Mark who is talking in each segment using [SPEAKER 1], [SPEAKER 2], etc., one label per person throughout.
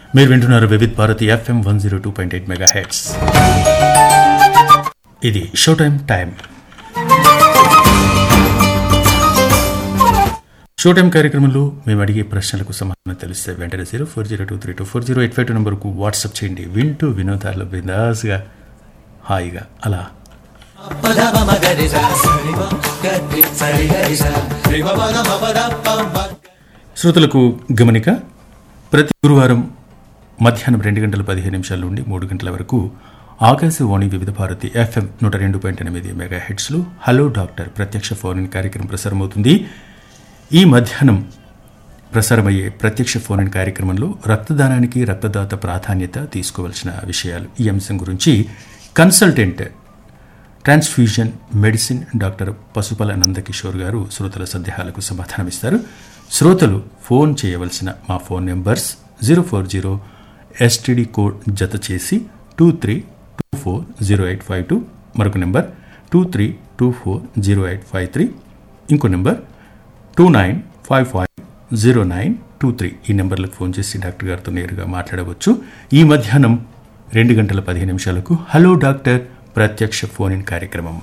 [SPEAKER 1] మీరు వింటున్నారు Vividh Bharati FM one zero two point eight mega hertz ఇది show time time show time కార్యక్రమంలో మేము అడిగే ప్రశ్నలకు సమాధానం తెలిస్తే వెంటనే zero four zero two three two four zero eight five two నెంబర్కు వాట్సాప్ చేయండి వింటూ వినోదాల్లో బిందాస్గా హాయిగా అలా శ్రోతలకు గమనిక ప్రతి గురువారం మధ్యాహ్నం రెండు గంటల పదిహేను నిమిషాల నుండి మూడు గంటల వరకు ఆకాశవాణి వివిధ భారతి ఎఫ్ఎం నూట రెండు పాయింట్ ఎనిమిది మెగా హెడ్స్లో హలో డాక్టర్ ప్రత్యక్ష ఫోన్ ఇన్ కార్యక్రమం ప్రసారమవుతుంది ఈ మధ్యాహ్నం ప్రసారమయ్యే ప్రత్యక్ష ఫోన్ ఇన్ కార్యక్రమంలో రక్తదానానికి రక్తదాత ప్రాధాన్యత తీసుకోవాల్సిన విషయాలు ఈ అంశం గురించి consultant transfusion medicine doctor Pasupala Nandakishore గారు శ్రోతల సందేహాలకు సమాధానమిస్తారు శ్రోతలు ఫోన్ చేయవలసిన మా phone numbers zero four zero STD code జత చేసి two three two four zero eight five two మరొక number two three two four zero eight five three ఇంకో number two nine five five zero nine two three ఈ నెంబర్లకు phone చేసి doctor గారితో నేరుగా మాట్లాడవచ్చు ఈ మధ్యాహ్నం రెండు గంటల పదిహేను నిమిషాలకు హలో డాక్టర్ ప్రత్యక్ష ఫోన్ ఇన్ కార్యక్రమం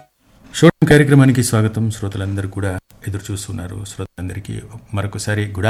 [SPEAKER 1] షోటింగ్ కార్యక్రమానికి స్వాగతం శ్రోతలందరూ కూడా ఎదురు చూస్తున్నారు శ్రోతలందరికీ మరొకసారి గుడ్